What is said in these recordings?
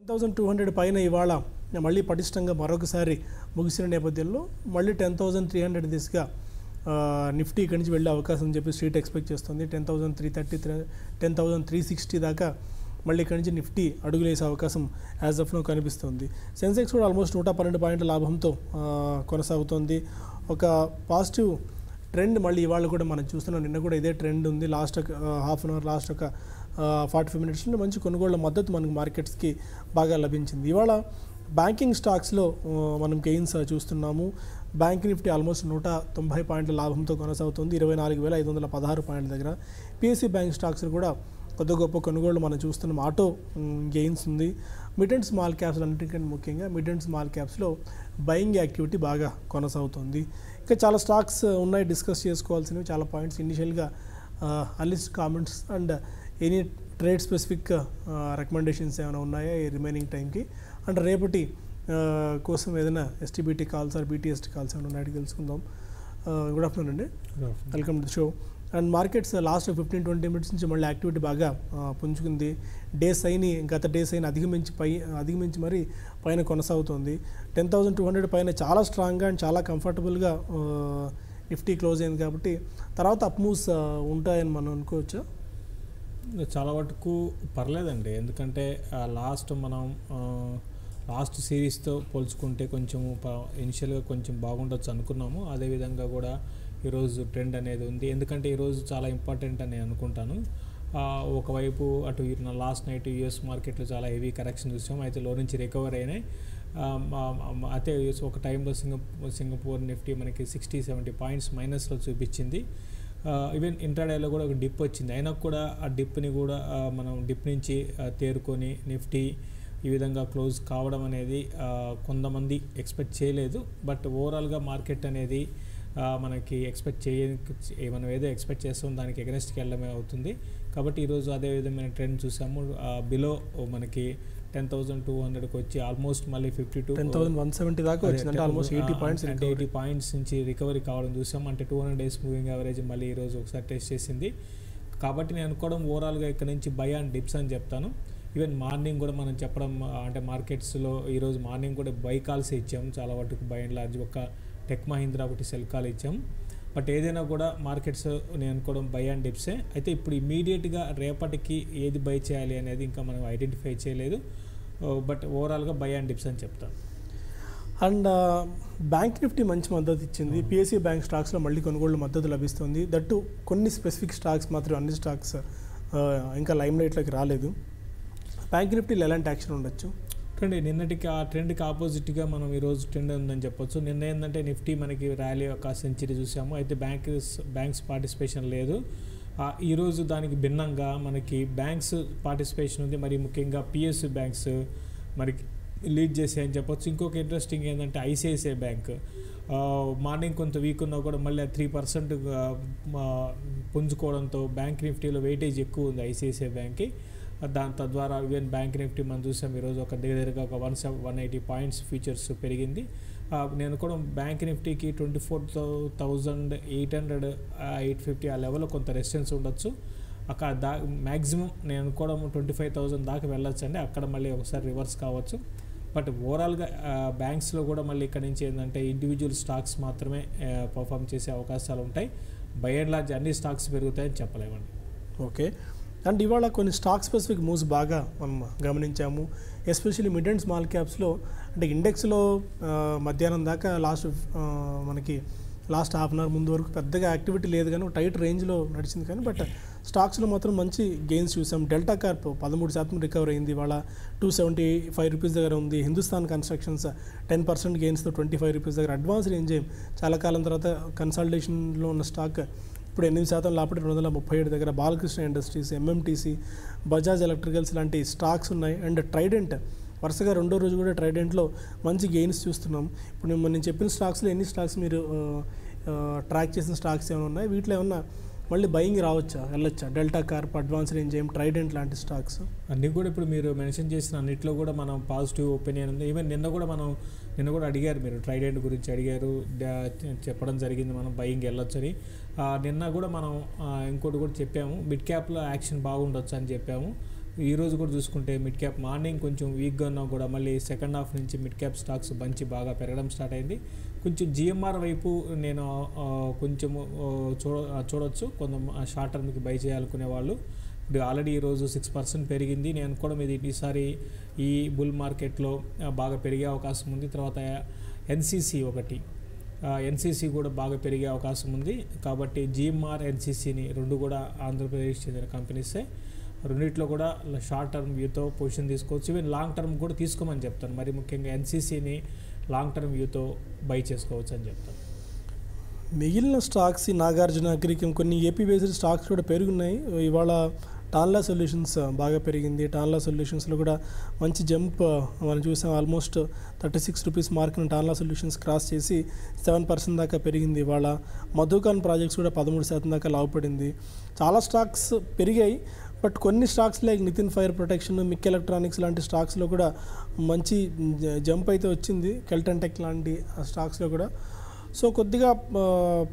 thousand two hundred పైన ఇవాళ మళ్ళీ పటిష్టంగా మరొకసారి ముగిసిన నేపథ్యంలో మళ్ళీ టెన్ థౌజండ్ త్రీ హండ్రెడ్ దిశగా ఆ, నిఫ్టీ ఇక్కడి నుంచి వెళ్ళే అవకాశం అని చెప్పి స్ట్రీట్ ఎక్స్పెక్ట్ చేస్తుంది ten thousand three thirty ten thousand three sixty దాకా మళ్ళీ ఇక్కడి నుంచి నిఫ్టీ అడుగులేసే అవకాశం యాజ్ ఆఫ్ నో కనిపిస్తుంది సెన్సెక్స్ కూడా ఆల్మోస్ట్ నూట పన్నెండు పాయింట్ల లాభంతో ఆ, కొనసాగుతోంది ఒక పాజిటివ్ ట్రెండ్ మళ్ళీ ఇవాళ కూడా మనం చూస్తున్నాం నిన్న కూడా ఇదే ట్రెండ్ ఉంది లాస్ట్ ఒక హాఫ్ అన్ అవర్ లాస్ట్ ఒక ఫార్టీ ఫైవ్ మినిట్స్ నుండి మంచి కొనుగోళ్ల మద్దతు మనకి మార్కెట్స్కి బాగా లభించింది ఇవాళ బ్యాంకింగ్ స్టాక్స్లో ఆ, మనం గెయిన్స్ చూస్తున్నాము బ్యాంక్ నిఫ్టీ ఆల్మోస్ట్ నూట తొంభై పాయింట్ల లాభంతో కొనసాగుతుంది ఇరవై నాలుగు వేల ఐదు వందల పదహారు పాయింట్ల దగ్గర పిఎస్సి బ్యాంక్ స్టాక్స్ కూడా కొద్ది గొప్ప కొనుగోళ్లు మనం చూస్తున్నాం ఆటో గెయిన్స్ ఉంది మిడ్ అండ్ స్మాల్ క్యాప్స్ అన్నిటికంటే ముఖ్యంగా మిడ్ అండ్ స్మాల్ క్యాప్స్లో బయింగ్ యాక్టివిటీ బాగా కొనసాగుతుంది ఇంకా చాలా స్టాక్స్ ఉన్నాయి డిస్కస్ చేసుకోవాల్సినవి చాలా పాయింట్స్ ఇనిషియల్గా analyst comments and any trade specific recommendations ఏమైనా ఉన్నాయా ఈ రిమైనింగ్ టైంకి అండ్ రేపటి ఆ, కోసం ఏదైనా STBT calls or BTST calls ఏమైనా ఉన్నాయో తెలుసుకుందాం గుడ్ ఆఫ్టర్నూన్ అండి welcome to show and markets last fifteen twenty minutes నుంచి మళ్ళీ యాక్టివిటీ బాగా ఆ, పుంజుకుంది డేస్ అయిని గత డేస్ అయిన అధిగమించి పై అధిగమించి మరి పైన కొనసాగుతుంది టెన్ థౌసండ్ టూ హండ్రెడ్ పైన చాలా స్ట్రాంగ్గా అండ్ చాలా కంఫర్టబుల్గా నిఫ్టీ క్లోజ్ అయింది కాబట్టి తర్వాత అప్ మూవ్స్ ఉంటాయని మనం అనుకోవచ్చా చాలా వరకు పర్లేదండి ఎందుకంటే లాస్ట్ మనం లాస్ట్ సిరీస్తో పోల్చుకుంటే కొంచెం ఇనిషియల్గా కొంచెం బాగుండొచ్చు అనుకున్నాము అదేవిధంగా కూడా ఈరోజు ట్రెండ్ అనేది ఉంది ఎందుకంటే ఈరోజు చాలా ఇంపార్టెంట్ అని నేను అనుకుంటాను ఆ, ఒకవైపు అటు లాస్ట్ నైట్ యుఎస్ మార్కెట్లో చాలా హెవీ కరెక్షన్ చూసాం అయితే లో నుంచి రికవర్ అయినాయి ఆ, మా- మా- అయితే ఒక టైంలో సింగపూర్ సింగపూర్ నిఫ్టీ మనకి సిక్స్టీ సెవెంటీ పాయింట్స్ మైనస్లో చూపించింది ఈవెన్ ఇంటర్డేలో కూడా ఒక డిప్ వచ్చింది అయినా కూడా ఆ డిప్ని కూడా ఆ, మనం డిప్ నుంచి ఆ, తేరుకొని నిఫ్టీ ఈ విధంగా క్లోజ్ కావడం అనేది ఆ, కొంతమంది ఎక్స్పెక్ట్ చేయలేదు బట్ ఓవరాల్గా మార్కెట్ అనేది ఆ, మనకి ఎక్స్పెక్ట్ చేయ మనం ఏదో ఎక్స్పెక్ట్ చేస్తాం దానికి ఎగనెస్ట్కి వెళ్ళడమే అవుతుంది కాబట్టి ఈరోజు అదే విధమైన ట్రెండ్ చూసాము బిలో మనకి టెన్ థౌసండ్ టూ హండ్రెడ్కి వచ్చి ఆల్మోస్ట్ మళ్ళీ fifty two ten thousand one seventy దాకా వచ్చింది అంటే ఆల్మోస్ట్ ఎయిటీ పాయింట్స్ అంటే ఎయిటీ పాయింట్స్ నుంచి రికవరీ కావడం చూసాం అంటే two hundred days moving average మళ్ళీ ఈరోజు ఒకసారి టెస్ట్ చేసింది కాబట్టి నేను అనుకోవడం ఓవరాల్గా ఇక్కడ నుంచి బై అండ్ డిప్స్ అని చెప్తాను ఈవెన్ మార్నింగ్ కూడా మనం చెప్పడం ఆ, అంటే మార్కెట్స్లో ఈరోజు మార్నింగ్ కూడా బై కాల్స్ ఇచ్చాం చాలా వరకు బై అండ్ లార్జ్ ఒక టెక్ మహీంద్రా ఒకటి సెల్ కాల్ ఇచ్చాం బట్ ఏదైనా కూడా మార్కెట్స్ నేను అనుకోవడం బై అండ్ డిప్సే అయితే ఇప్పుడు ఇమీడియట్గా రేపటికి ఏది బై చేయాలి అనేది ఇంకా మనం ఐడెంటిఫై చేయలేదు బట్ ఓవరాల్గా బై అండ్ డిప్స్ అని చెప్తాను అండ్ బ్యాంక్ నిఫ్టీ మంచి మద్దతు ఇచ్చింది పిఎస్సి బ్యాంక్ స్టాక్స్లో మళ్ళీ కొనుగోలు మద్దతు లభిస్తుంది దట్టు కొన్ని స్పెసిఫిక్ స్టాక్స్ మాత్రం అన్ని స్టాక్స్ ఇంకా లైమ్ లైట్లోకి రాలేదు బ్యాంక్ నిఫ్టీలో ఎలాంటి యాక్షన్ ఉండొచ్చు చూడండి నిన్నటికి ఆ ట్రెండ్కి ఆపోజిట్గా మనం ఈరోజు ట్రెండ్ ఉందని చెప్పొచ్చు నిన్న ఏంటంటే నిఫ్టీ మనకి ర్యాలీ ఒక సెంచరీ చూసాము అయితే బ్యాంక్ బ్యాంక్స్ పార్టిసిపేషన్ లేదు ఆ, ఈరోజు దానికి భిన్నంగా మనకి బ్యాంక్స్ పార్టిసిపేషన్ ఉంది మరి ముఖ్యంగా పిఎస్యు బ్యాంక్స్ మరి లీడ్ చేసాయని చెప్పొచ్చు ఇంకొక ఇంట్రెస్టింగ్ ఏంటంటే ఐసిఐసిఐ బ్యాంక్ ఆ, మార్నింగ్ కొంత వీక్ ఉన్నా కూడా మళ్ళీ త్రీ పర్సెంట్ పుంజుకోవడంతో బ్యాంక్ నిఫ్టీలో వెయిటేజ్ ఎక్కువ ఉంది ఐసిఐసిఐ బ్యాంక్కి దాని తద్వారా ఈవెన్ బ్యాంక్ నిఫ్టీ మనం చూసాం ఈరోజు ఒక దగ్గర దగ్గరగా ఒక one seven one eighty points futures పెరిగింది ఆ, నేను కూడా బ్యాంక్ నిఫ్టీకి twenty four thousand eight hundred eight fifty ఆ లెవెల్లో కొంత రెసిస్టెన్స్ ఉండొచ్చు అక్కడ దా మ్యాక్సిమం నేను అనుకోవడం ట్వంటీ ఫైవ్ థౌజండ్ దాకా వెళ్ళొచ్చు అండి అక్కడ మళ్ళీ ఒకసారి రివర్స్ కావచ్చు బట్ ఓవరాల్గా బ్యాంక్స్లో కూడా మళ్ళీ ఇక్కడ నుంచి ఏంటంటే ఇండివిజువల్ స్టాక్స్ మాత్రమే పర్ఫామ్ చేసే అవకాశాలు ఉంటాయి బై అండ్ లార్జ్ అన్ని స్టాక్స్ పెరుగుతాయని చెప్పలేమండి ఓకే అండ్ ఇవాళ కొన్ని స్టాక్ స్పెసిఫిక్ మూవ్స్ బాగా మనం గమనించాము ఎస్పెషల్లీ మిడ్ అండ్ స్మాల్ క్యాప్స్లో అంటే ఇండెక్స్లో ఆ, మధ్యాహ్నం దాకా లాస్ట్ ఆ, మనకి లాస్ట్ హాఫ్ అన్ అవర్ ముందు వరకు పెద్దగా యాక్టివిటీ లేదు కానీ ఒక టైట్ రేంజ్లో నడిచింది కానీ బట్ స్టాక్స్లో మాత్రం మంచి గెయిన్స్ చూసాం డెల్టా కార్ప్ పదమూడు శాతం రికవర్ అయింది ఇవాళ టూ సెవెంటీ ఫైవ్ రూపీస్ దగ్గర ఉంది హిందుస్థాన్ కన్స్ట్రక్షన్స్ టెన్ పర్సెంట్ గెయిన్స్తో ట్వంటీ ఫైవ్ రూపీస్ దగ్గర అడ్వాన్స్డ్ ఎంజైమ్ చాలా కాలం తర్వాత కన్సల్టేషన్లో ఉన్న స్టాక్ ఇప్పుడు ఎనిమిది శాతం లాపటి రెండు వందల ముప్పై ఏడు దగ్గర Balakrishna Industries MMTC Bajaj Electricals లాంటి స్టాక్స్ ఉన్నాయి అండ్ ట్రైడెంట్ వరుసగా రెండో రోజు కూడా ట్రైడెంట్లో మంచి గెయిన్స్ చూస్తున్నాం ఇప్పుడు నేను నేను చెప్పిన స్టాక్స్లో ఎన్ని స్టాక్స్ మీరు ట్రాక్ చేసిన స్టాక్స్ ఏమైనా ఉన్నాయి వీటిలో ఏమన్నా మళ్ళీ బయింగ్ రావచ్చా వెళ్ళొచ్చా Delta Corp Advanced Enzyme Trident లాంటి స్టాక్స్ అన్నీ కూడా ఇప్పుడు మీరు మెన్షన్ చేసిన అన్నిట్లో కూడా మనం పాజిటివ్ ఒపీనియన్ ఉంది ఈవెన్ నిన్న కూడా మనం నిన్న కూడా అడిగారు మీరు ట్రైడెంట్ గురించి అడిగారు డా- చెప్పడం జరిగింది మనం బయింగ్ వెళ్ళొచ్చని ఆ, నిన్న కూడా మనం ఆ, ఇంకోటి కూడా చెప్పాము మిడ్ క్యాప్లో యాక్షన్ బాగుండొచ్చు అని చెప్పాము ఈ రోజు కూడా చూసుకుంటే మిడ్ క్యాప్ మార్నింగ్ కొంచెం వీక్గా ఉన్నా కూడా మళ్ళీ సెకండ్ హాఫ్ నుంచి మిడ్ క్యాప్ స్టాక్స్ బంచి బాగా పెరగడం స్టార్ట్ అయింది కొంచెం జిఎంఆర్ వైపు నేను ఆ, కొంచెము ఆ, చూడ ఆ, చూడొచ్చు కొంత షార్ట్ టర్మ్కి బై చేయాలనుకునే వాళ్ళు ఇప్పుడు ఆల్రెడీ ఈరోజు సిక్స్ పర్సెంట్ పెరిగింది నేను అనుకోవడం ఇది ఈసారి ఈ బుల్ మార్కెట్లో ఆ, బాగా పెరిగే అవకాశం ఉంది తర్వాత ఎన్సీసీ ఒకటి ఎన్సీసీ కూడా బాగా పెరిగే అవకాశం ఉంది కాబట్టి జిఎంఆర్ ఎన్సీసీని రెండు కూడా ఆంధ్రప్రదేశ్ చెందిన కంపెనీసే రెండిట్లో కూడా షార్ట్ టర్మ్ వ్యూతో పొజిషన్ తీసుకోవచ్చు ఈవెన్ లాంగ్ టర్మ్ కూడా తీసుకోమని చెప్తాను మరి ముఖ్యంగా ఎన్సీసీని లాంగ్ టర్మ్ వ్యూతో బై చేసుకోవచ్చు అని చెప్తాను మిగిలిన స్టాక్స్ ఈ నాగార్జున అగ్రికి కొన్ని ఏపీ బేస్డ్ స్టాక్స్ కూడా పెరుగున్నాయి ఇవాళ టాన్లా సొల్యూషన్స్ బాగా పెరిగింది టాన్లా సొల్యూషన్స్లో కూడా మంచి జంప్ మనం చూసాం ఆల్మోస్ట్ థర్టీ సిక్స్ రూపీస్ మార్క్ని టాన్లా సొల్యూషన్స్ క్రాస్ చేసి సెవెన్ పర్సెంట్ దాకా పెరిగింది ఇవాళ మధుకాన్ ప్రాజెక్ట్స్ కూడా పదమూడు శాతం దాకా లాభపడింది చాలా స్టాక్స్ పెరిగాయి బట్ కొన్ని stocks like Nitin Fire Protection MIC Electronics లాంటి స్టాక్స్లో కూడా మంచి జంప్ అయితే వచ్చింది కెల్టన్ టెక్ లాంటి స్టాక్స్లో కూడా సో కొద్దిగా ఆ,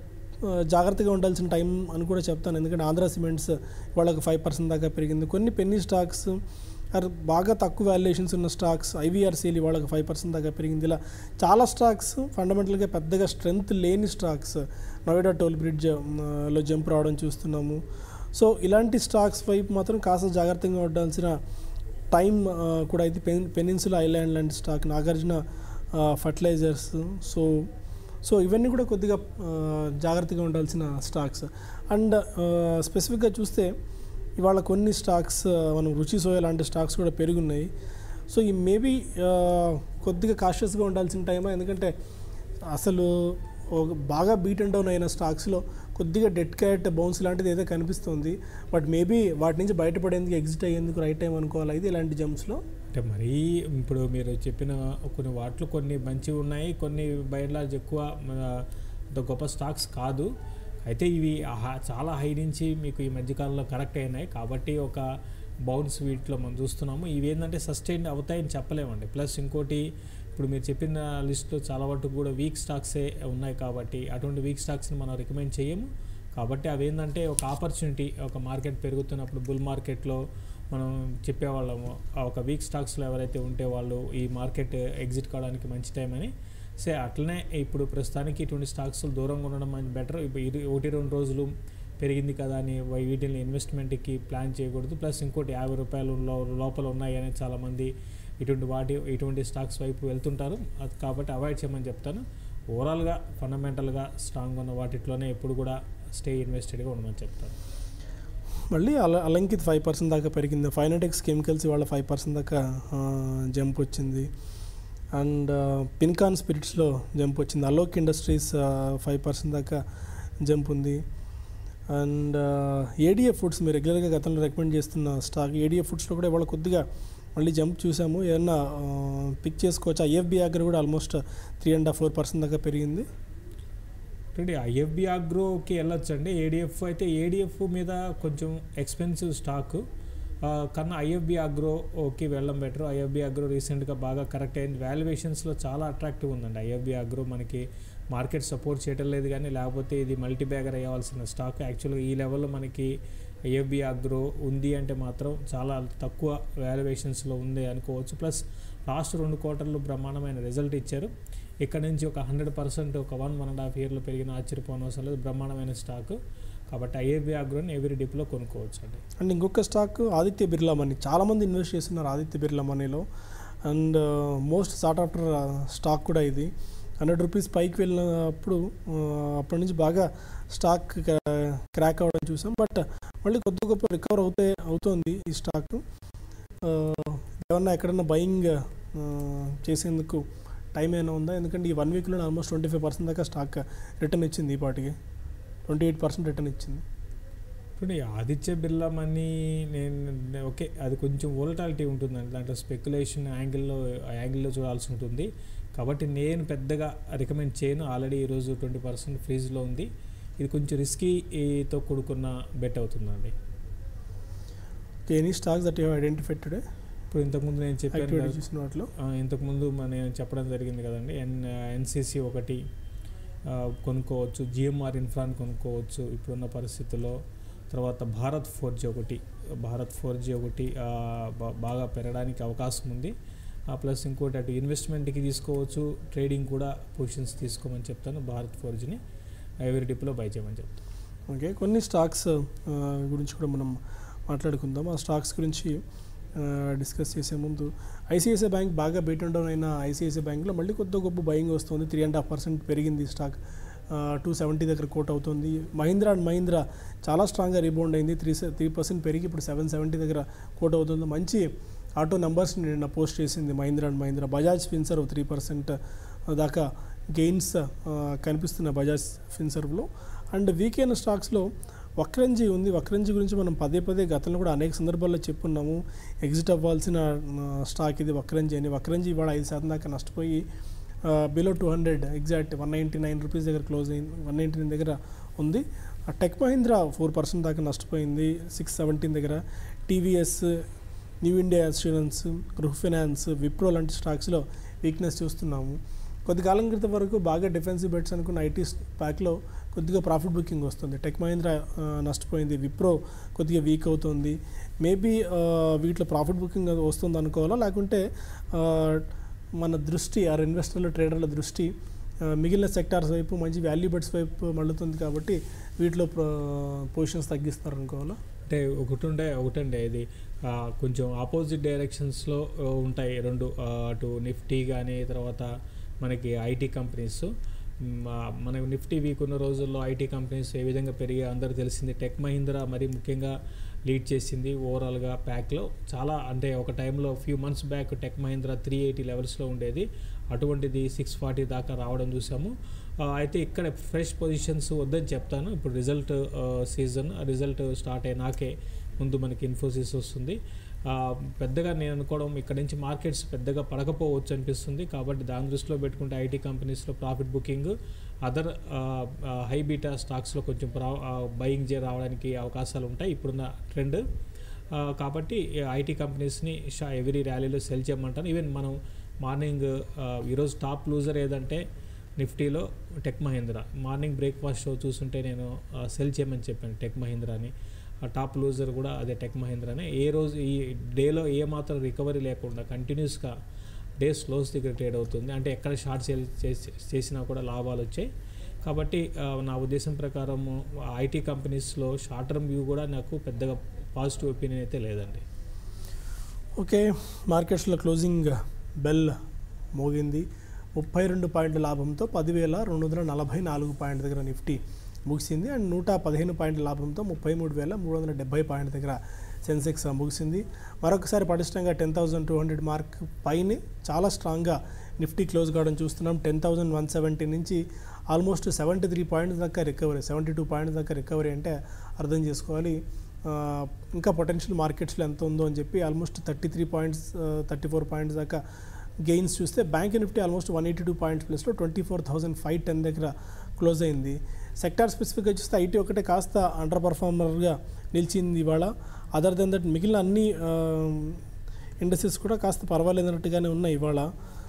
ఆ, జాగ్రత్తగా ఉండాల్సిన టైం అని కూడా చెప్తాను ఎందుకంటే ఆంధ్ర సిమెంట్స్ వాళ్ళకి ఫైవ్ పర్సెంట్ దాకా పెరిగింది కొన్ని పెన్నీ స్టాక్స్ ఆర్ బాగా తక్కువ వాల్యుయేషన్స్ ఉన్న స్టాక్స్ ఐవీఆర్సీలు వాళ్ళకి ఫైవ్ పర్సెంట్ దాకా పెరిగింది ఇలా చాలా స్టాక్స్ ఫండమెంటల్గా పెద్దగా స్ట్రెంగ్త్ లేని స్టాక్స్ నోయిడా టోల్ బ్రిడ్జ్ ఆ, లో జంప్ రావడం చూస్తున్నాము సో ఇలాంటి స్టాక్స్ వైపు మాత్రం కాస్త జాగ్రత్తగా ఉండాల్సిన టైం ఆ, కూడా అయితే పెన్ పెనిన్సులా ఐలాండ్ లాంటి stock Nagarjuna Fertilizers so so ఇవన్నీ కూడా కొద్దిగా ఆ, జాగ్రత్తగా ఉండాల్సిన స్టాక్స్ అండ్ స్పెసిఫిక్గా చూస్తే ఇవాళ కొన్ని స్టాక్స్ ఆ, మనం రుచి సోయా లాంటి స్టాక్స్ కూడా పెరుగున్నాయి సో ఈ మేబీ కొద్దిగా కాషియస్గా ఉండాల్సిన టైమా ఎందుకంటే అసలు ఒక బాగా బీట్ అండ్ డౌన్ అయిన స్టాక్స్లో కొద్దిగా డెడ్ క్యాట్ బౌన్స్ లాంటిది ఏదో కనిపిస్తుంది బట్ మేబీ వాటి నుంచి బయటపడేందుకు ఎగ్జిట్ అయ్యేందుకు రైట్ టైం అనుకోవాలి ఇది ఇలాంటి జంప్స్లో అంటే మరీ ఇప్పుడు మీరు చెప్పిన కొన్ని వాటిలో కొన్ని మంచివి ఉన్నాయి కొన్ని బై అండ్ లార్జ్ ఎక్కువ ఆ, అంత గొప్ప స్టాక్స్ కాదు అయితే ఇవి హా- చాలా హై నుంచి మీకు ఈ మధ్యకాలంలో కరెక్ట్ అయినాయి కాబట్టి ఒక బౌన్స్ వీటిలో మనం చూస్తున్నాము ఇవి ఏంటంటే సస్టైన్ అవుతాయని చెప్పలేమండి ప్లస్ ఇంకోటి ఇప్పుడు మీరు చెప్పిన లిస్ట్లో చాలా వరకు కూడా వీక్ స్టాక్సే ఉన్నాయి కాబట్టి అటువంటి వీక్ స్టాక్స్ని మనం రికమెండ్ చేయము కాబట్టి అవి ఏంటంటే ఒక ఆపర్చునిటీ ఒక మార్కెట్ పెరుగుతున్నప్పుడు బుల్ మార్కెట్లో మనం చెప్పేవాళ్ళము ఆ ఒక వీక్ స్టాక్స్లో ఎవరైతే ఉంటే వాళ్ళు ఈ మార్కెట్ ఎగ్జిట్ కావడానికి మంచి టైం అని సే అట్లనే ఇప్పుడు ప్రస్తుతానికి ఇటువంటి స్టాక్స్ దూరంగా ఉండడం బెటర్ ఇప్పుడు ఇది ఒకటి రెండు రోజులు పెరిగింది కదా అని వై- వీటిని ఇన్వెస్ట్మెంట్కి ప్లాన్ చేయకూడదు ప్లస్ ఇంకోటి యాభై రూపాయలు లో- లోపల ఉన్నాయి అని చాలామంది ఇటువంటి వాటి ఇటువంటి స్టాక్స్ వైపు వెళ్తుంటారు అది కాబట్టి అవాయిడ్ చేయమని చెప్తాను ఓవరాల్గా ఫండమెంటల్గా స్ట్రాంగ్ ఉన్న వాటిలోనే ఎప్పుడు కూడా స్టే ఇన్వెస్టెడ్గా ఉండమని చెప్తాను మళ్ళీ అల అలంకిత్ ఫైవ్ పర్సెంట్ దాకా పెరిగింది ఫైనటెక్స్ కెమికల్స్ ఇవాళ ఫైవ్ పర్సెంట్ దాకా జంప్ వచ్చింది అండ్ పిన్కాన్ స్పిరిట్స్లో జంప్ వచ్చింది అలోక్ ఇండస్ట్రీస్ ఫైవ్ పర్సెంట్ దాకా జంప్ ఉంది అండ్ ఏడిఎఫ్ ఫుడ్స్ మీరు రెగ్యులర్గా గతంలో రికమెండ్ చేస్తున్న స్టాక్ ఏడిఎఫ్ ఫుడ్స్లో కూడా ఇవాళ కొద్దిగా మళ్ళీ జంప్ చూసాము ఏదన్నా పిక్ చేసుకోవచ్చు ఐఎఫ్బి ఆగర్ కూడా almost three and half four percent దాకా పెరిగింది అంటే ఐఎఫ్బి అగ్రోకి వెళ్ళొచ్చు అండి ఏడిఎఫ్ అయితే ఏడిఎఫ్ మీద కొంచెం ఎక్స్పెన్సివ్ స్టాక్ ఆ, కన్నా ఐఎఫ్బి అగ్రోకి వెళ్ళడం బెటర్ ఐఎఫ్బి అగ్రో రీసెంట్గా బాగా కరెక్ట్ అయింది వాల్యుయేషన్స్లో చాలా అట్రాక్టివ్ ఉందండి ఐఎఫ్బి అగ్రో మనకి మార్కెట్ సపోర్ట్ చేయడం లేదు కానీ లేకపోతే ఇది మల్టీ బ్యాగర్ అయ్యవలసిన స్టాక్ యాక్చువల్గా ఈ లెవెల్లో మనకి ఐఎఫ్బి అగ్రో ఉంది అంటే మాత్రం చాలా తక్కువ వాల్యుయేషన్స్లో ఉంది అనుకోవచ్చు ప్లస్ లాస్ట్ రెండు క్వార్టర్లు బ్రహ్మాండమైన రిజల్ట్ ఇచ్చారు ఇక్కడ నుంచి ఒక హండ్రెడ్ పర్సెంట్ ఒక వన్ వన్ అండ్ హాఫ్ ఇయర్లో పెరిగిన ఆశ్చర్యపోవడం అవసరం లేదు బ్రహ్మాండమైన స్టాక్ కాబట్టి ఐఏబి అగ్రోని ఎవ్రీ డిప్లో కొనుక్కోవచ్చు అండి అండ్ ఇంకొక స్టాక్ ఆదిత్య బిర్లా మనీ చాలామంది ఇన్వెస్ట్ చేస్తున్నారు ఆదిత్య బిర్లా మనీలో and most sought after stock కూడా ఇది హండ్రెడ్ రూపీస్ పైకి వెళ్ళినప్పుడు ఆ, అప్పటి నుంచి బాగా స్టాక్ క్రాక్ అవ్వడం చూసాం బట్ మళ్ళీ కొద్ది గొప్ప రికవర్ అవుతే అవుతోంది ఈ స్టాక్ ఆ, ఏమన్నా ఎక్కడన్నా బయింగ్ చేసేందుకు టైం ఏమైనా ఉందా ఎందుకంటే ఈ వన్ వీక్లో ఆల్మోస్ట్ ట్వంటీ ఫైవ్ పర్సెంట్ దాకా స్టాక్ రిటర్న్ ఇచ్చింది ఈ పాటికి ట్వంటీ ఎయిట్ పర్సెంట్ రిటర్న్ ఇచ్చింది ఇప్పుడు ఈ ఆదిత్య బిర్లా మనీ నేను ఓకే అది కొంచెం వోలటాలిటీ ఉంటుందండి దాంట్లో స్పెక్యులేషన్ యాంగిల్లో యాంగిల్లో చూడాల్సి ఉంటుంది కాబట్టి నేను పెద్దగా రికమెండ్ చేయను ఆల్రెడీ ఈరోజు ట్వంటీ పర్సెంట్ ఫ్రీజ్లో ఉంది ఇది కొంచెం రిస్కీతో కూడుకున్న బెట్ అవుతుందండి any stocks that you identified today ఇప్పుడు ఇంతకుముందు నేను చెప్పాను యాక్టివిటీ కదా, చూసిన వాటిలో ఆ, ఇంతకుముందు మన నేను చెప్పడం జరిగింది కదండి ఎన్ ఎన్సీసీ ఒకటి ఆ, కొనుక్కోవచ్చు జిఎంఆర్ ఇన్ఫ్రాన్ కొనుక్కోవచ్చు ఇప్పుడున్న పరిస్థితుల్లో తర్వాత భారత్ ఫోర్ జీ ఒకటి భారత్ ఫోర్ జీ ఒకటి ఆ, బా- బాగా పెరగడానికి అవకాశం ఉంది ప్లస్ ఇంకోటి అటు ఇన్వెస్ట్మెంట్కి తీసుకోవచ్చు ట్రేడింగ్ కూడా పొజిషన్స్ తీసుకోమని చెప్తాను భారత్ ఫోర్ జీని ఎవరి డిప్లో బై చేయమని చెప్తాను ఓకే కొన్ని స్టాక్స్ ఆ, గురించి కూడా మనం మాట్లాడుకుందాం ఆ స్టాక్స్ గురించి ఆ, డిస్కస్ చేసే ముందు ఐసిఐసిఐ బ్యాంక్ బాగా బీటన్ డౌన్ అయిన ఐసిఐసిఐ బ్యాంక్లో మళ్ళీ కొద్ది గొప్ప బయింగ్ వస్తుంది త్రీ అండ్ హాఫ్ పర్సెంట్ పెరిగింది ఈ స్టాక్ టూ సెవెంటీ దగ్గర కోట్ అవుతుంది మహీంద్రా అండ్ మహీంద్రా చాలా స్ట్రాంగ్గా రీబౌండ్ అయింది త్రీ త్రీ పర్సెంట్ పెరిగి ఇప్పుడు సెవెన్ సెవెంటీ దగ్గర కోట్ అవుతుంది మంచి ఆటో నెంబర్స్ నిన్న పోస్ట్ చేసింది Mahindra and Mahindra Bajaj Finserv three percent దాకా గెయిన్స్ కనిపిస్తున్న బజాజ్ ఫిన్సర్వ్లో అండ్ వీకెండ్ స్టాక్స్లో వక్రంజీ ఉంది వక్రంజీ గురించి మనం పదే పదే గతంలో కూడా అనేక సందర్భాల్లో చెప్పున్నాము ఎగ్జిట్ అవ్వాల్సిన ఆ, స్టాక్ ఇది వక్రంజీ అని వక్రంజీ ఇవాళ ఐదు శాతం దాకా నష్టపోయి below two hundred exact one ninety nine rupees దగ్గర క్లోజ్ అయింది వన్ నైంటీ నైన్ దగ్గర ఉంది ఆ టెక్ మహీంద్రా ఫోర్ పర్సెంట్ దాకా నష్టపోయింది సిక్స్ సెవెంటీన్ దగ్గర TVS New India Assurance Griha Finance Wipro లాంటి స్టాక్స్లో వీక్నెస్ చూస్తున్నాము కొద్ది కాలం క్రితం వరకు బాగా డిఫెన్సివ్ బెట్స్ అనుకున్న ఐటీ ప్యాక్లో కొద్దిగా ప్రాఫిట్ బుకింగ్ వస్తుంది టెక్ మహీంద్రా ఆ, నష్టపోయింది విప్రో కొద్దిగా వీక్ అవుతుంది మేబీ వీటిలో ప్రాఫిట్ బుకింగ్ వస్తుంది అనుకోవాలా లేకుంటే ఆ, మన దృష్టి ఆ ఇన్వెస్టర్ల ట్రేడర్ల దృష్టి ఆ, మిగిలిన సెక్టార్స్ వైపు మంచి వాల్యూ బెట్స్ వైపు మళ్ళుతుంది కాబట్టి వీటిలో పొజిషన్స్ తగ్గిస్తారు అనుకోవాలా అంటే ఒకటి ఉండే ఒకటండి ఇది ఆ, కొంచెం ఆపోజిట్ డైరెక్షన్స్లో ఉంటాయి రెండు ఆ, అటు నిఫ్టీ కానీ తర్వాత మనకి ఐటీ కంపెనీస్ మ్, ఆ, మన నిఫ్టీ వీక్ ఉన్న రోజుల్లో ఐటీ కంపెనీస్ ఏ విధంగా పెరిగి అందరూ తెలిసింది టెక్ మహీంద్రా మరి ముఖ్యంగా లీడ్ చేసింది ఓవరాల్గా ప్యాక్లో చాలా అంటే ఒక టైంలో few months back Tech Mahindra three eighty లెవెల్స్లో ఉండేది అటువంటిది సిక్స్ ఫార్టీ దాకా రావడం చూసాము ఆ, అయితే ఇక్కడ ఫ్రెష్ పొజిషన్స్ వద్దని చెప్తాను ఇప్పుడు రిజల్ట్ సీజన్ రిజల్ట్ స్టార్ట్ అయినాకే ముందు మనకి ఇన్ఫోసిస్ వస్తుంది ఆ, పెద్దగా నేను అనుకోవడం ఇక్కడ నుంచి మార్కెట్స్ పెద్దగా పడకపోవచ్చు అనిపిస్తుంది కాబట్టి దాని దృష్టిలో పెట్టుకుంటే ఐటీ కంపెనీస్లో profit booking other high beta స్టాక్స్లో కొంచెం ప్రా బయింగ్ చే రావడానికి అవకాశాలు ఉంటాయి ఇప్పుడున్న ట్రెండ్ ఆ, కాబట్టి ఐటీ కంపెనీస్ని షా ఎవ్రీ ర్యాలీలో సెల్ చేయమంటాను ఈవెన్ మనం మార్నింగ్ ఆ, ఈరోజు టాప్ లూజర్ ఏదంటే నిఫ్టీలో Tech Mahindra morning breakfast show చూస్తుంటే నేను ఆ, సెల్ చేయమని చెప్పాను టెక్ మహీంద్రాని ఆ టాప్ లూజర్ కూడా అదే టెక్ మహీంద్రానే ఏ రోజు ఈ డేలో ఏ మాత్రం రికవరీ లేకుండా కంటిన్యూస్గా డే స్లోస్ దగ్గర ట్రేడ్ అవుతుంది అంటే ఎక్కడ షార్ట్ సేల్ చేసి చేసినా కూడా లాభాలు వచ్చాయి కాబట్టి ఆ, నా ఉద్దేశం ప్రకారం ఐటీ కంపెనీస్లో షార్ట్ టర్మ్ వ్యూ కూడా నాకు పెద్దగా పాజిటివ్ ఒపీనియన్ అయితే లేదండి ఓకే మార్కెట్స్లో క్లోజింగ్ బెల్ మోగింది ముప్పై రెండు పాయింట్ల లాభంతో పదివేల రెండు వందల నలభై నాలుగు పాయింట్ దగ్గర నిఫ్టీ ముగిసింది అండ్ నూట పదిహేను పాయింట్ల లాభంతో ముప్పై మూడు వేల మూడు వందల డెబ్బై పాయింట్ దగ్గర సెన్సెక్స్ ముగిసింది మరొకసారి పటిష్టంగా ten thousand two hundred mark పైన చాలా స్ట్రాంగ్గా నిఫ్టీ క్లోజ్ కావడం చూస్తున్నాం టెన్ థౌసండ్ వన్ సెవెంటీ నుంచి ఆల్మోస్ట్ సెవెంటీ త్రీ పాయింట్స్ దాకా రికవరీ సెవెంటీ టూ పాయింట్స్ దాకా రికవరీ అంటే అర్థం చేసుకోవాలి ఆ, ఇంకా పొటెన్షియల్ మార్కెట్స్లో ఎంత ఉందో అని చెప్పి almost thirty three points thirty four points దాకా గెయిన్స్ చూస్తే bank Nifty almost one eighty two points ప్లస్లో twenty four thousand five ten దగ్గర క్లోజ్ అయింది సెక్టార్ స్పెసిఫిక్గా చూస్తే ఐటీ ఒకటే కాస్త అండర్ పర్ఫార్మర్గా నిలిచింది ఇవాళ అదర్ దెన్ దట్ మిగిలిన అన్ని ఇండస్ట్రీస్ కూడా కాస్త పర్వాలేదన్నట్టుగానే ఉన్నాయి ఇవాళ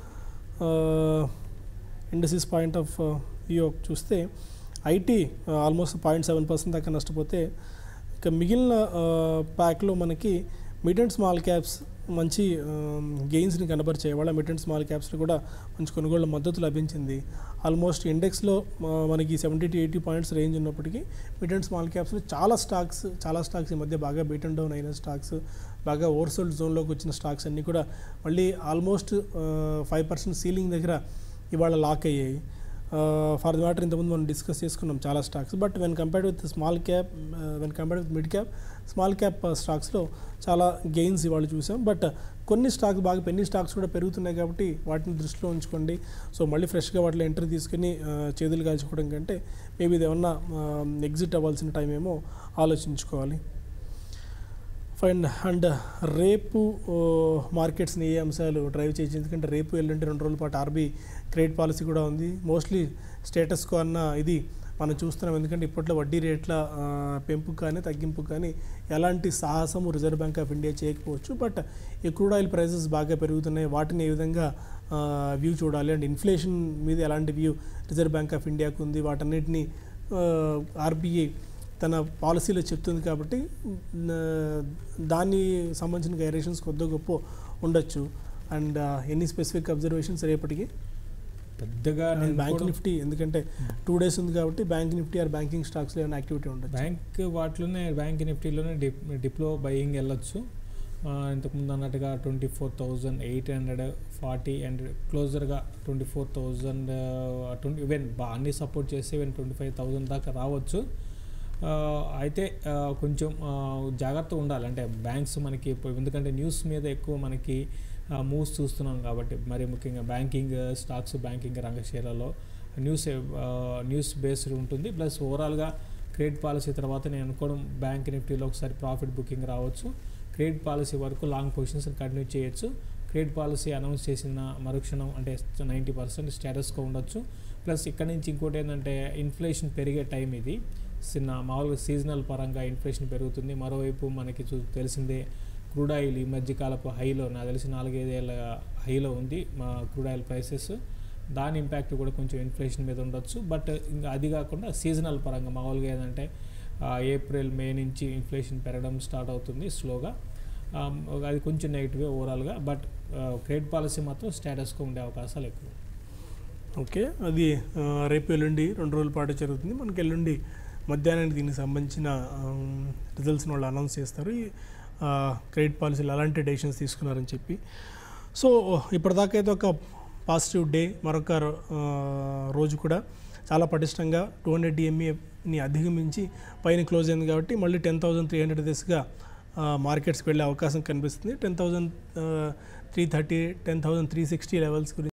ఇండస్ట్రీస్ పాయింట్ ఆఫ్ వ్యూ చూస్తే IT almost point seven percent దాకా నష్టపోతే ఇక మిగిలిన ప్యాక్లో మనకి మిడ్ అండ్ స్మాల్ క్యాప్స్ మంచి గెయిన్స్ని కనబరిచాయి వాళ్ళ మిడ్ అండ్ స్మాల్ క్యాప్స్లో కూడా మంచి కొనుగోళ్ల మద్దతు లభించింది ఆల్మోస్ట్ ఇండెక్స్లో మనకి seventy to eighty points range ఉన్నప్పటికీ మిడ్ అండ్ స్మాల్ క్యాప్స్లో చాలా స్టాక్స్ చాలా స్టాక్స్ ఈ మధ్య బాగా బీట్ అండ్ డౌన్ అయిన స్టాక్స్ బాగా ఓవర్సోల్డ్ జోన్లోకి వచ్చిన స్టాక్స్ అన్నీ కూడా మళ్ళీ ఆల్మోస్ట్ ఫైవ్ పర్సెంట్ సీలింగ్ దగ్గర ఇవాళ లాక్ అయ్యాయి ఫర్ ది మ్యాటర్ ఇంతకుముందు మనం డిస్కస్ చేసుకున్నాం చాలా stocks but when compared with small cap when compared with mid cap small cap స్టాక్స్లో చాలా గెయిన్స్ ఇవాళ చూసాం బట్ కొన్ని స్టాక్స్ బాగా పెన్ని స్టాక్స్ కూడా పెరుగుతున్నాయి కాబట్టి వాటిని దృష్టిలో ఉంచుకోండి సో మళ్ళీ ఫ్రెష్గా వాటిలో ఎంట్రీ తీసుకుని ఆ, చేతులు కాల్చుకోవడం కంటే మేబీ ఇది ఏమన్నా ఎగ్జిట్ అవ్వాల్సిన టైం ఏమో ఆలోచించుకోవాలి ఫైన్ అండ్ రేపు మార్కెట్స్ని ఏ అంశాలు డ్రైవ్ చేయొచ్చు ఎందుకంటే రేపు ఎల్లుండి రెండు రోజుల పాటు ఆర్బీ క్రెడిట్ పాలసీ కూడా ఉంది మోస్ట్లీ స్టేటస్ కో అన్న ఇది మనం చూస్తున్నాం ఎందుకంటే ఇప్పట్లో వడ్డీ రేట్ల ఆ, పెంపు కానీ తగ్గింపు కానీ ఎలాంటి సాహసము రిజర్వ్ బ్యాంక్ ఆఫ్ ఇండియా చేయకపోవచ్చు బట్ ఈ క్రూడ్ ఆయిల్ ప్రైసెస్ బాగా పెరుగుతున్నాయి వాటిని ఏ విధంగా వ్యూ చూడాలి అండ్ ఇన్ఫ్లేషన్ మీద ఎలాంటి వ్యూ రిజర్వ్ బ్యాంక్ ఆఫ్ ఇండియాకు ఉంది వాటన్నిటిని ఆర్బీఐ తన పాలసీలో చెప్తుంది కాబట్టి న- దాన్ని సంబంధించిన గైరేషన్స్ కొద్ది గొప్ప ఉండొచ్చు అండ్ ఎన్ని స్పెసిఫిక్ అబ్జర్వేషన్స్ రేపటికి పెద్దగా అండ్ నేను బ్యాంక్ కూడా- నిఫ్టీ ఎందుకంటే టూ డేస్ ఉంది కాబట్టి బ్యాంక్ నిఫ్టీ ఆర్ బ్యాంకింగ్ స్టాక్స్లో ఏమైనా యాక్టివిటీ ఉండొచ్చు బ్యాంక్ వాటిలోనే బ్యాంక్ నిఫ్టీలోనే డిప్ డిప్లో బయింగ్ వెళ్ళొచ్చు ఆ, ఇంతకుముందు అన్నట్టుగా twenty four thousand eight hundred forty and క్లోజర్గా twenty four thousand twenty even అన్ని సపోర్ట్ చేసి ఈవెన్ ట్వంటీ ఫైవ్ థౌజండ్ దాకా రావచ్చు ఆ, అయితే ఆ, కొంచెం ఆ, జాగ్రత్తగా ఉండాలి అంటే బ్యాంక్స్ మనకి ఇప్పుడు ఎందుకంటే న్యూస్ మీద ఎక్కువ మనకి మూవ్స్ చూస్తున్నాం కాబట్టి మరి ముఖ్యంగా బ్యాంకింగ్ స్టాక్స్ బ్యాంకింగ్ రంగ షేర్లలో న్యూస్ ఆ, న్యూస్ బేస్డ్ ఉంటుంది ప్లస్ ఓవరాల్గా క్రెడిట్ పాలసీ తర్వాత నేను అనుకోవడం బ్యాంక్ నిఫ్టీలో ఒకసారి ప్రాఫిట్ బుకింగ్ రావచ్చు క్రెడిట్ పాలసీ వరకు లాంగ్ పొజిషన్స్ కంటిన్యూ చేయొచ్చు క్రెడిట్ పాలసీ అనౌన్స్ చేసిన మరుక్షణం అంటే నైంటీ పర్సెంట్ స్టేటస్గా ఉండొచ్చు ప్లస్ ఇక్కడ నుంచి ఇంకోటి ఏంటంటే ఇన్ఫ్లేషన్ పెరిగే టైం ఇది చిన్న మామూలుగా సీజనల్ పరంగా ఇన్ఫ్లేషన్ పెరుగుతుంది మరోవైపు మనకి చూ తెలిసిందే క్రూడ్ ఆయిల్ ఈ మధ్యకాలపు హైలో నాకు తెలిసి నాలుగైదేళ్ళ హైలో ఉంది మా క్రూడ్ ఆయిల్ ప్రైసెస్ దాని ఇంపాక్ట్ కూడా కొంచెం ఇన్ఫ్లేషన్ మీద ఉండొచ్చు బట్ ఇంకా అది కాకుండా సీజనల్ పరంగా మామూలుగా ఏంటంటే ఆ, ఏప్రిల్ మే నుంచి ఇన్ఫ్లేషన్ పెరగడం స్టార్ట్ అవుతుంది స్లోగా ఆ, అది కొంచెం నెగిటివ్ ఓవరాల్గా బట్ క్రెడిట్ పాలసీ మాత్రం స్టేటస్గా ఉండే అవకాశాలు ఎక్కువ ఓకే అది ఆ, రేపు ఎల్లుండి రెండు రోజుల పాటు జరుగుతుంది మనకి ఎల్లుండి మధ్యాహ్నానికి దీనికి సంబంధించిన రిజల్ట్స్ని వాళ్ళు అనౌన్స్ చేస్తారు ఈ క్రెడిట్ పాలసీలు అలాంటి డెసిషన్స్ తీసుకున్నారని చెప్పి సో ఇప్పటిదాకా అయితే ఒక పాజిటివ్ డే మరొక ఆ, రోజు కూడా చాలా పటిష్టంగా టూ హండ్రెడ్ డిఎంఏని అధిగమించి పైన క్లోజ్ అయింది కాబట్టి మళ్ళీ టెన్ థౌజండ్ త్రీ హండ్రెడ్ దిశగా మార్కెట్స్కి వెళ్ళే అవకాశం కనిపిస్తుంది ten thousand three thirty ten thousand three sixty levels గురించి